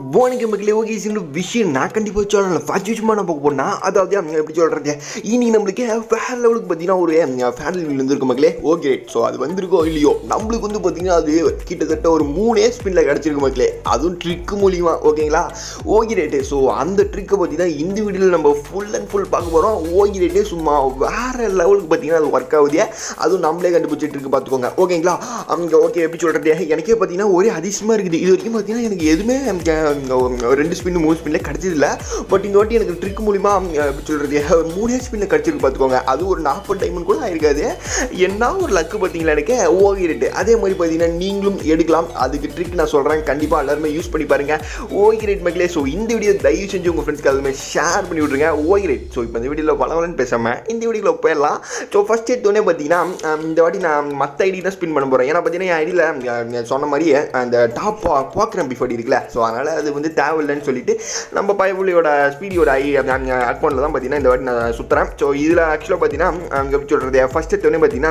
வணக்கம் மக்களே ஓகே சின்ன விஷயம் நான் கண்டிப்பாக சொல்லல ஃபர்ஸ்ட் விஷயமா நான் பார்க்க போனா அதாவது அவங்க எப்படி சொல்கிறது இனி நம்மளுக்கு ஃபேன் லெவலுக்கு பார்த்தீங்கன்னா ஒரு ஃபேன் லெவல் வந்துருக்கு மக்களே ஓகே ஸோ அது வந்திருக்கோ இல்லையோ நம்மளுக்கு வந்து பார்த்தீங்கன்னா அது கிட்டத்தட்ட ஒரு மூணே ஸ்பின்னில் கிடச்சிருக்கு மக்களே அதுவும் ட்ரிக்கு மூலியமா ஓகேங்களா ஓகே ரேட்டு ஸோ அந்த ட்ரிக்கை பார்த்தீங்கன்னா இந்த வீடியோவில் நம்ம ஃபுல் அண்ட் ஃபுல் பார்க்க போகிறோம் ஓகே ரேட்டு சும்மா வேறு லெவலுக்கு பார்த்தீங்கன்னா அது ஒர்க் ஆகுது அதுவும் நம்மளே கண்டுபிடிச்சிட்டு இருக்கு பார்த்துக்கோங்க ஓகேங்களா அவங்க ஓகே எப்படி சொல்கிறது எனக்கே பார்த்தீங்கன்னா ஒரே அதிசயமாக இருக்குது இது வரைக்கும் பார்த்தீங்கன்னா எனக்கு எதுவுமே இங்க, இங்க ஒரு ரெண்டு ஸ்பின் மூணு ஸ்பின்ல கிடைச்சதில்ல பட் இந்த வாட்டி எனக்கு ட்ரிக் மூலிமா அஹ், எப்படி சொல்கிறது மூணே ஸ்பின்ல கிடைச்சிருக்கு பார்த்துக்கோங்க அது ஒரு நாற்பது டைமண்ட் கூட ஆயிருக்காது என்ன ஒரு லக்கு பார்த்தீங்களா எனக்கு ஓகிரேட்டு அதே மாதிரி பார்த்தீங்கன்னா நீங்களும் எடுக்கலாம் அதுக்கு ட்ரிக் நான் சொல்கிறேன் கண்டிப்பாக எல்லாருமே யூஸ் பண்ணி பாருங்க ஓகிரேட் மக்களே ஸோ இந்த வீடியோ தயவு செஞ்சு உங்கள் ஃப்ரெண்ட்ஸ்க்கு அதுவுமே ஷேர் பண்ணி விட்ருங்க ஓகிரேட் ஸோ இப்போ இந்த வீடியோவில் பலவலன்னு பேசாமல் இந்த வீடியோவில் போயிடலாம் ஸோ ஃபஸ்ட் எடுத்தோடனே பார்த்தீங்கன்னா அஹ், இந்த வாட்டி நான் மற்ற ஐடி தான் ஸ்பின் பண்ண போகிறேன் ஏன்னா பார்த்தீங்கன்னா என் ஐடியில் சொன்ன மாதிரியே அந்த டாப் போக்குறேன் பிஃபோடி இருக்குல்ல ஸோ அதனால் அது வந்து தேவையில்லைன்னு சொல்லிட்டு நம்ம பயபுள்ளியோட ஸ்பீடியோட ஐ அக்கௌண்ட்டில் தான் பார்த்தீங்கன்னா இந்த வாட்டி நான் சுற்றுறேன் ஸோ இதில் ஆக்சுவலாக பார்த்தீங்கன்னா அங்கே எப்படி சொல்கிறது ஃபஸ்ட் எடுத்தோடனே பார்த்தீங்கன்னா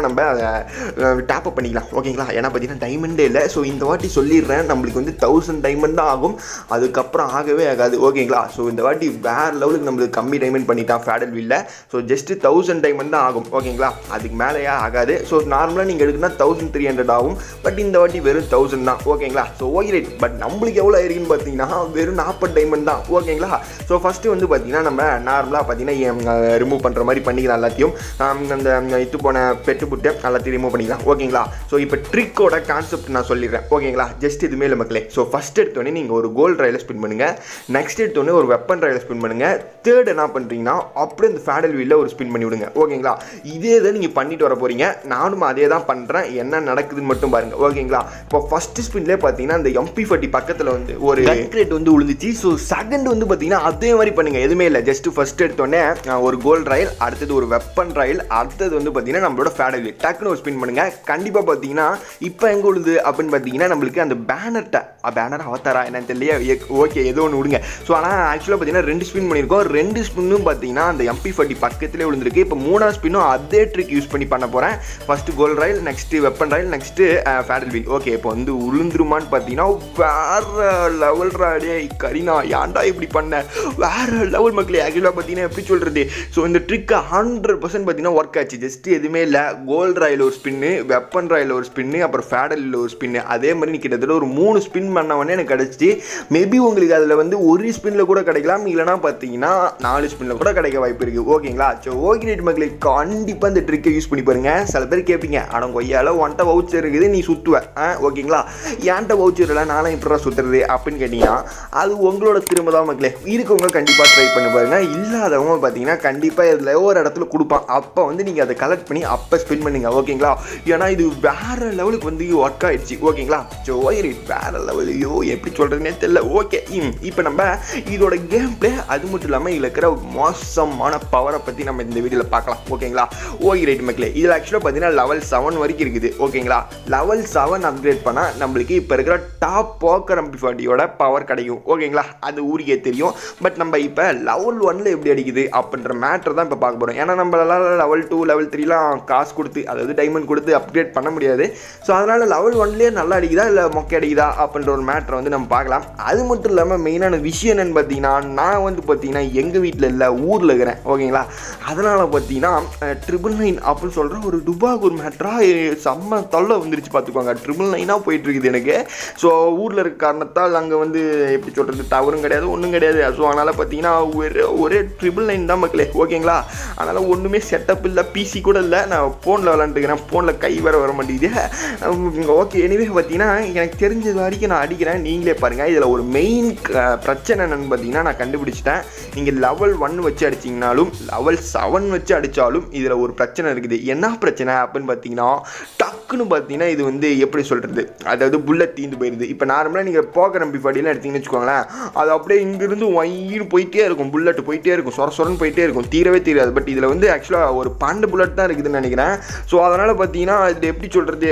நம்ம டாப் அப் பண்ணிக்கலாம் ஓகேங்களா ஏன்னா பார்த்தீங்கன்னா டைமண்டே இல்லை ஸோ இந்த வாட்டி சொல்லிடுறேன் நம்மளுக்கு வந்து தௌசண்ட் டைமண்ட் தான் ஆகும் அதுக்கப்புறம் ஆகவே ஆகாது ஓகேங்களா ஸோ இந்த வாட்டி வேறு லெவலுக்கு நம்மளுக்கு கம்மி டைமண்ட் பண்ணிட்டான் ஃபேடல் வீல்ல ஸோ ஜஸ்ட்டு தௌசண்ட் டைமண்ட் தான் ஆகும் ஓகேங்களா அதுக்கு மேலேயே ஆகாது ஸோ நார்மலாக நீங்கள் எடுக்குன்னா தௌசண்ட் த்ரீ ஹண்ட்ரட் ஆகும் பட் இந்த வாட்டி வெறும் தௌசண்ட் தான் ஓகேங்களா ஸோ ஓகே ரைட் பட் நம்மளுக்கு எவ்வளோ ஆயிருக்குன்னு பார்த்தீங்கன்னா வெறும் நாற்பது டைமண்ட் தான் ஓகேங்களா ஸோ ஃபஸ்ட்டு வந்து பார்த்தீங்கன்னா நம்ம நார்மலாக பார்த்தீங்கன்னா ரிமூவ் பண்ணுற மாதிரி பண்ணிக்கலாம் எல்லாத்தையும் ஆம், அந்த அந்த இது போன பெட்டு புட்டு எல்லாத்தையும் ரிமூவ் பண்ணிக்கலாம் ஓகேங்களா ஸோ இப்போ ட்ரிக்கோட கான்செப்ட் நான் சொல்லிடுறேன் ஓகேங்களா ஜஸ்ட் இதுமே இல்லை மக்களே ஸோ ஃபஸ்ட் எடுத்தோடனே நீங்கள் ஒரு கோல்ட் ரயில ஸ்பின் பண்ணுங்க நெக்ஸ்ட் எடுத்தோடனே ஒரு வெப்பன் ரயில ஸ்பின் பண்ணுங்க தேர்ட் என்ன பண்ணுறீங்கன்னா அப்படியே இந்த ஃபேடல் வீலில் ஒரு ஸ்பின் பண்ணி விடுங்க ஓகேங்களா இதே தான் நீங்கள் பண்ணிட்டு வர போறீங்க நானும் அதே தான் பண்ணுறேன் என்ன நடக்குதுன்னு மட்டும் பாருங்க ஓகேங்களா இப்போ ஃபர்ஸ்ட் ஸ்பின்லேயே பார்த்தீங்கன்னா இந்த எம்பி ஃபட்டி பக்கத்தில் வந்து ஒரு ரேட் வந்து விழுந்துச்சு ஸோ செகண்ட் வந்து பார்த்தீங்கன்னா அதே மாதிரி பண்ணுங்க எதுவுமே இல்லை ஜஸ்ட் ஃபர்ஸ்ட் எடுத்தோடனே அஹ், ஒரு கோல்ட் ரயில் அடுத்தது ஒரு வெப்பன் ரயில் அடுத்தது வந்து பார்த்தீங்கன்னா நம்மளோட ஃபேடல் வீல் டக்குன்னு ஒரு ஸ்பின் பண்ணுங்க கண்டிப்பாக பார்த்தீங்கன்னா இப்போ எங்கே விழுது அப்படின்னு பார்த்தீங்கன்னா நம்மளுக்கு அந்த பேனர்ட்ட பேனர் அவத்தாரா என்னன்னு தெரியல ஓகே ஏதோ ஒன்று விடுங்க ஸோ ஆனால் ஆக்சுவலாக பார்த்தீங்கன்னா ரெண்டு ஸ்பின் பண்ணியிருக்கோம் ரெண்டு ஸ்பின்னும் பார்த்தீங்கன்னா அந்த எம்பி ஃபார்ட்டி பக்கத்துலேயே விழுந்திருக்கு இப்போ மூணாவது ஸ்பின்னும் அதே ட்ரிக் யூஸ் பண்ணி பண்ண போகிறேன் first gold royale next weapon royale next fatal wheel okay இப்போ வந்து உளுந்துருமான்னு பார்த்தீங்கன்னா வேற லெவல் ராடே கரீனா ஏன்டா இப்படி பண்ண வேற லெவல் மக்களே ஆக்சுவலாக பார்த்தீங்கன்னா எப்படி சொல்கிறது ஸோ இந்த ட்ரிக்கு ஹண்ட்ரட் பர்சன்ட் பார்த்தீங்கன்னா ஒர்க் ஆச்சு ஜஸ்ட் எதுவுமே இல்லை கோல்ட் ராயில் ஒரு ஸ்பின்னு வெப்பன் ராயில் ஒரு ஸ்பின்னு அப்புறம் ஃபேடலில் ஒரு ஸ்பின்னு அதே மாதிரி நீ கிட்டத்தட்ட ஒரு மூணு ஸ்பின் பண்ணவொடனே எனக்கு கிடச்சிச்சு மேபி உங்களுக்கு அதில் வந்து ஒரு ஸ்பின்னில் கூட கிடைக்கலாம் இல்லைனா பார்த்தீங்கன்னா நாலு ஸ்பின்னில் கூட கிடைக்க வாய்ப்பு இருக்குது ஓகேங்களா ஸோ ஓகே ரேட் மக்களுக்கு கண்டிப்பாக இந்த ட்ரிக்கை யூஸ் பண்ணி பாருங்க சில பேர் கேட்பீங்க ஆனால் கொய்யால ஒன்ட்ட வவுச்சர் இருக்குது நீ சுற்றுவ ஆ ஓகேங்களா ஏன்ட்ட வவுச்சர் இல்லை நானும் இப்படி சுற்றுறது அப்படின்னு கேட்டிங்கன்னா அது உங்களோட திரும்ப தான் மக்களே இருக்கவங்க கண்டிப்பாக ட்ரை பண்ணி பாருங்க இல்லாதவங்க பார்த்தீங்கன்னா கண்டிப்பாக இதில் ஒரு இடத்துல கொடுப்பான் அப்போ வந்து நீங்கள் அதை கலெக்ட் பண்ணி அப்போ ஸ்பெண்ட் பண்ணுங்க ஓகேங்களா ஏன்னா இது வேற லெவலுக்கு வந்து ஒர்க் ஆயிடுச்சு ஓகேங்களா ஸோ ரேட் வேற லெவல் ஐயோ எப்படி சொல்கிறதுனே தெரியல ஓகே இப்போ நம்ம இதோட கேம் பிளே அது மட்டும் இல்லாமல் இதில் இருக்கிற மோசமான பவரை பற்றி நம்ம இந்த வீடியோவில் பார்க்கலாம் ஓகேங்களா ஓகே ரைட் மக்களே இதில் ஆக்சுவலாக பார்த்தீங்கன்னா லெவல் செவன் வரைக்கும் இருக்குது ஓகேங்களா லெவல் செவன் அப்கிரேட் பண்ணால் நம்மளுக்கு இப்போ இருக்கிற டாப் போக்கர் எம்பிஃபாட்டியோட பவர் கிடைக்கும் ஓகேங்களா அது ஊருக்கே தெரியும் பட் நம்ம இப்போ லெவல் ஒன்ல எப்படி அடிக்குது அப்படின்ற மேட்டர் தான் இப்போ பார்க்க போகிறோம் ஏன்னா நம்மளால லெவல் டூ லெவல் த்ரீலாம் காசு கொடுத்து அதாவது டைமண்ட் கொடுத்து அப்கிரேட் பண்ண முடியாது ஸோ அதனால் லெவல் ஒன்லேயே நல்லா அடிக்குதா இல்லை மொக்கை அடிக்குதா அப்படின்ற ஒரு மேட்டரை வந்து நம்ம பார்க்கலாம் அது மட்டும் இல்லாமல் மெயினான விஷயம் என்னன்னு பார்த்தீங்கன்னா நான் வந்து பார்த்தீங்கன்னா எங்கள் வீட்டில் இல்லை ஊரில் இருக்கிறேன் ஓகேங்களா அதனால் பார்த்தீங்கன்னா ட்ரிபிள் நைன் அப்படின்னு சொல்கிற ஒரு டுபாக் ஒரு மேட்ராக செம்ம தொல்லை வந்துருச்சு பார்த்துக்கோங்க ட்ரிபிள் நைனாக போயிட்டு இருக்குது எனக்கு ஸோ ஊரில் இருக்க காரணத்தால் அங்கே வந்து எப்படி சொல்கிறது டவரும் கிடையாது ஒன்றும் கிடையாது ஸோ அதனால் பார்த்தீங்கன்னா ஒரே ஒரே ட்ரிபிள் நைன் தான் மக்களே ஓகேங்களா அதனால் ஒன்றுமே செட்டப் இல்லை பிசி கூட இல்லை நான் ஃபோனில் விளாண்டுக்கிறேன் ஃபோனில் கை வர வர மாட்டேங்குது ஓகே எனிவே பார்த்தீங்கன்னா எனக்கு தெரிஞ்சது வரைக்கும் நான் அடிக்கிறேன் நீங்களே பாருங்கள் இதில் ஒரு மெயின் பிரச்சனை என்னென்னு பார்த்தீங்கன்னா நான் கண்டுபிடிச்சிட்டேன் நீங்கள் லெவல் ஒன் வச்சு அடிச்சிங்கனாலும் லெவல் செவன் வச்சு அடித்தாலும் இதில் ஒரு பிரச்சனை இருக்குது என்ன பிரச்சனை அப்படின்னு பார்த்தீங்கன்னா டக்குன்னு பார்த்தீங்கன்னா இது வந்து எப்படி சொல்கிறது அதாவது புல்லட் தீந்து போயிடுது இப்போ நார்மலாக நீங்கள் போக்கிற பிஃபாடிலாம் எடுத்தீங்கன்னு வச்சுக்கோங்களேன் அது அப்படியே இங்கிருந்து ஒயின்னு போயிட்டே இருக்கும் புல்லட் போயிட்டே இருக்கும் சொர சொரன்னு போயிட்டே இருக்கும் தீரவே தீராது பட் இதில் வந்து ஆக்சுவலாக ஒரு பன்னெண்டு புல்லட் தான் இருக்குதுன்னு நினைக்கிறேன் ஸோ அதனால் பார்த்தீங்கன்னா இது எப்படி சொல்கிறது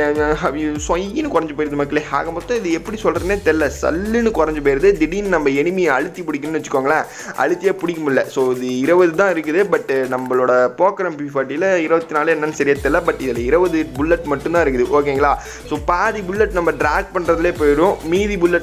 சொயின்னு குறைஞ்சி போயிருது மக்களே ஆக மொத்தம் இது எப்படி சொல்கிறதுனே தெரில சல்லுன்னு குறைஞ்சி போயிருது திடீர்னு நம்ம எனிமியை அழுத்தி பிடிக்கணும்னு வச்சுக்கோங்களேன் அழுத்தியே பிடிக்க முடியல ஸோ இது இருபது தான் இருக்குது பட் நம்மளோட போக்கரம் பி ஃபார்ட்டியில் இருபத்தி நாலு என்னன்னு சரியா தெரியல பட் இதில் இருபது புல்லட் மட்டும்தான் இருக்குது ஓகேங்களா ஸோ பாதி புல்லட் நம்ம ட்ராக் பண்ணுறதுலே போயிடும் மீதி புல்லட் தான் அவனோட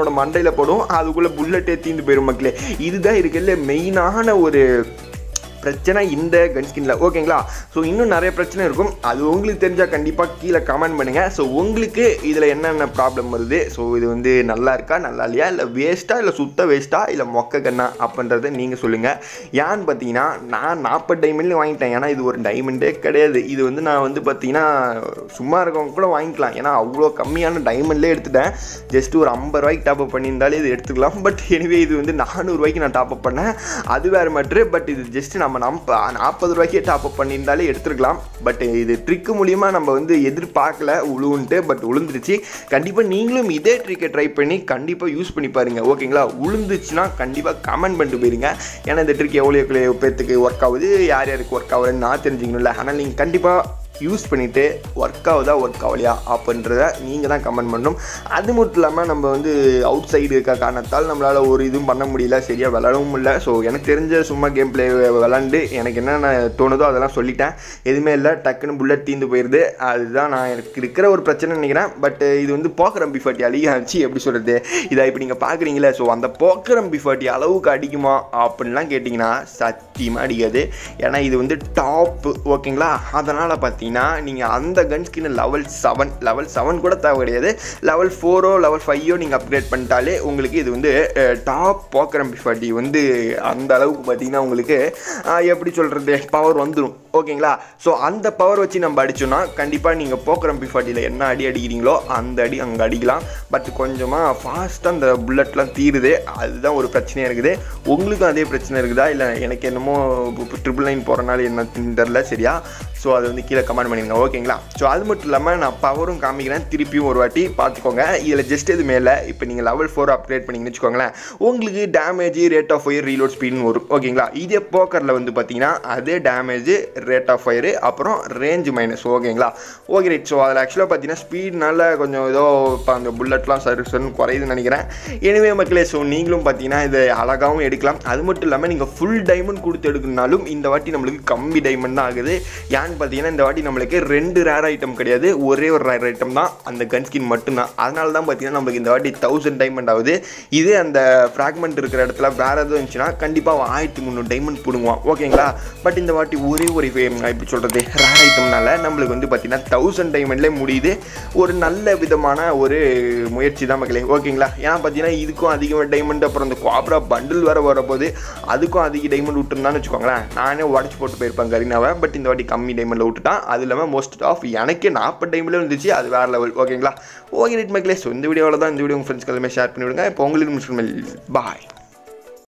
அவனோட மண்டையில் படும் அதுக்குள்ளே புல்லட்டே தீந்து போயிடும் மக்களே இதுதான் இருக்குல்ல மெயினான ஒரு பிரச்சனை இந்த கன் ஸ்கின்ல ஓகேங்களா ஸோ இன்னும் நிறைய பிரச்சனை இருக்கும் அது உங்களுக்கு தெரிஞ்சால் கண்டிப்பாக கீழே கமெண்ட் பண்ணுங்கள் ஸோ உங்களுக்கு இதில் என்னென்ன ப்ராப்ளம் வருது ஸோ இது வந்து நல்லா இருக்கா நல்லா இல்லையா இல்லை வேஸ்ட்டாக இல்லை சுத்த வேஸ்ட்டாக இல்லை மொக்க கண்ணா அப்படின்றத நீங்கள் சொல்லுங்கள் ஏன்னு பார்த்தீங்கன்னா நான் நாற்பது டைமண்ட்லேயும் வாங்கிட்டேன் ஏன்னா இது ஒரு டைமண்டே கிடையாது இது வந்து நான் வந்து பார்த்தீங்கன்னா சும்மா இருக்கவங்க கூட வாங்கிக்கலாம் ஏன்னா அவ்வளோ கம்மியான டைமண்ட்லேயே எடுத்துட்டேன் ஜஸ்ட் ஒரு ஐம்பது ரூபாய்க்கு டாப் அப் பண்ணியிருந்தாலே இது எடுத்துக்கலாம் பட் எனிவே இது வந்து நானூறுரூவாய்க்கு நான் டாப் அப் பண்ணேன் அது வேறு மேட்ரு பட் இது ஜஸ்ட் நம்ம நம்ம நாற்பது ரூபாய்க்கே டாப் அப் பண்ணியிருந்தாலே எடுத்துருக்கலாம் பட் இது ட்ரிக்கு மூலிமா நம்ம வந்து எதிர்பார்க்கல உழுவுன்ட்டு பட் உளுந்துருச்சு கண்டிப்பாக நீங்களும் இதே ட்ரிக்கை ட்ரை பண்ணி கண்டிப்பாக யூஸ் பண்ணி பாருங்க ஓகேங்களா உளுந்துச்சுன்னா கண்டிப்பாக கமெண்ட் பண்ணிட்டு போயிருங்க ஏன்னா இந்த ட்ரிக் எவ்வளோ எவ்வளோ பேர்த்துக்கு ஒர்க் ஆகுது யார் யாருக்கு ஒர்க் ஆகுதுன்னு நான் தெரிஞ்சுக்கணும்ல ஆனால் நீங்கள் கண்டிப்பாக யூஸ் பண்ணிவிட்டு ஒர்க் ஆகுதா ஒர்க் ஆகலையா அப்படின்றத நீங்கள் தான் கமெண்ட் பண்ணணும் அது மட்டும் இல்லாமல் நம்ம வந்து அவுட் சைடு இருக்க காரணத்தால் நம்மளால் ஒரு இதுவும் பண்ண முடியல சரியாக விளாடவும் முடியல ஸோ எனக்கு தெரிஞ்ச சும்மா கேம் பிளே விளாண்டு எனக்கு என்னென்ன தோணுதோ அதெல்லாம் சொல்லிட்டேன் எதுவுமே இல்லை டக்குன்னு புல்லட் தீந்து போயிடுது அதுதான் நான் எனக்கு இருக்கிற ஒரு பிரச்சனை நினைக்கிறேன் பட் இது வந்து போக்கரம் பிஃபாட்டி அழியாச்சு எப்படி சொல்கிறது இதை இப்போ நீங்கள் பார்க்குறீங்களே ஸோ அந்த போக்கரம் பிஃபாட்டி அளவுக்கு அடிக்குமா அப்படின்லாம் கேட்டிங்கன்னா சத்தியமாக அடிக்காது ஏன்னா இது வந்து டாப்பு ஓகேங்களா அதனால் பார்த்தீங்கன்னா நீங்கள் அந்த gun skin level seven level seven கூட தேவை கிடையாது லெவல் ஃபோரோ லெவல் ஃபைவோ நீங்கள் அப்கிரேட் பண்ணிட்டாலே உங்களுக்கு இது வந்து டாப் போக்கரம் பிஃபாட்டி வந்து அந்த அளவுக்கு பார்த்தீங்கன்னா உங்களுக்கு அஹ், எப்படி சொல்கிறது பவர் வந்துடும் ஓகேங்களா ஸோ அந்த பவர் வச்சு நம்ம அடிச்சோம்னா கண்டிப்பாக நீங்கள் போக்கரம் பிஃபாட்டியில் என்ன அடி அடிக்கிறீங்களோ அந்த அடி அங்கே அடிக்கலாம் பட் கொஞ்சமாக ஃபாஸ்ட்டாக அந்த புல்லட்லாம் தீருது அதுதான் ஒரு பிரச்சனையாக இருக்குது உங்களுக்கும் அதே பிரச்சனை இருக்குதா இல்லை எனக்கு என்னமோ ட்ரிபிள் நைன் போகிறனால என்ன தெரில சரியா ஸோ அதை வந்து கீழே கமெண்ட் பண்ணிடுங்க ஓகேங்களா ஸோ அது மட்டும் இல்லாமல் நான் பவரும் காமிக்கிறேன் திருப்பியும் ஒரு வாட்டி பார்த்துக்கோங்க இதில் ஜஸ்ட் இது மேலே இப்போ நீங்கள் லெவல் ஃபோர் அப்கிரேட் பண்ணிங்கன்னு வச்சுக்கோங்களேன் உங்களுக்கு damage rate of fire reload ஸ்பீட்னு வரும் ஓகேங்களா இதே போக்கரில் வந்து பார்த்தீங்கன்னா அதே டேமேஜ் ரேட் ஆஃப் ஃபயரு அப்புறம் ரேஞ்ச் மைனஸ் ஓகேங்களா ஓகே ரைட் ஸோ அதில் ஆக்சுவலாக பார்த்தீங்கன்னா ஸ்பீட்னால கொஞ்சம் ஏதோ இப்போ அந்த புல்லட்லாம் சரி சரின்னு குறையுதுன்னு நினைக்கிறேன் எனவே மக்களே ஸோ நீங்களும் பார்த்தீங்கன்னா இதை அழகாகவும் எடுக்கலாம் அது மட்டும் இல்லாமல் நீங்கள் ஃபுல் டைமண்ட் கொடுத்து எடுக்கணும்னாலும் இந்த வாட்டி நம்மளுக்கு கம்மி டைமண்ட் தான் ஆகுது ஏன்னு பார்த்தீங்கன்னா இந்த வாட்டி நம்மளுக்கு ரெண்டு ரேர் ஐட்டம் கிடையாது ஒரே ஒரு ரேர் ஐட்டம் தான் அந்த கன் ஸ்கின் மட்டும்தான் அதனால தான் பார்த்தீங்கன்னா நம்மளுக்கு இந்த வாட்டி தௌசண்ட் டைமண்ட் ஆகுது இதே அந்த ஃப்ராக்மெண்ட் இருக்கிற இடத்துல வேறு எதுவும் இருந்துச்சுன்னா கண்டிப்பாக ஆயிரத்தி முந்நூறு டைமண்ட் போடுவோம் ஓகேங்களா பட் இந்த வாட்டி ஒரே ஒரு வே- எப்படி சொல்கிறது ரேர் ஐட்டம்னால நம்மளுக்கு வந்து பார்த்தீங்கன்னா தௌசண்ட் டைமண்ட்லேயே முடியுது ஒரு நல்ல விதமான ஒரு முயற்சி தான் மக்களே ஓகேங்களா ஏன்னா பார்த்தீங்கன்னா இதுக்கும் அதிகமாக டைமண்ட் அப்புறம் இந்த குவாப்ரா பண்டில் வேறு வரப்போது அதுக்கும் அதிக டைமண்ட் விட்டுருந்தான்னு வச்சுக்கோங்களேன் நானே உடச்சி போட்டு போயிருப்பேன் கரீனாவை பட் இந்த வாட்டி கம்மி டைமண்டில் விட்டுட்டான் அது இல்லாமல் மோஸ்ட் ஆஃப் எனக்கே நாற்பது டைமில் இருந்துச்சு அது வேறு லெவல் ஓகேங்களா ஓகே ரைட் மக்களே ஸோ இந்த வீடியோவில் தான் இந்த வீடியோ உங்கள் ஃப்ரெண்ட்ஸ்க்கு எல்லாமே ஷேர் பண்ணிவிடுங்க இப்போ உங்களுக்கு முடிச்சு பாய்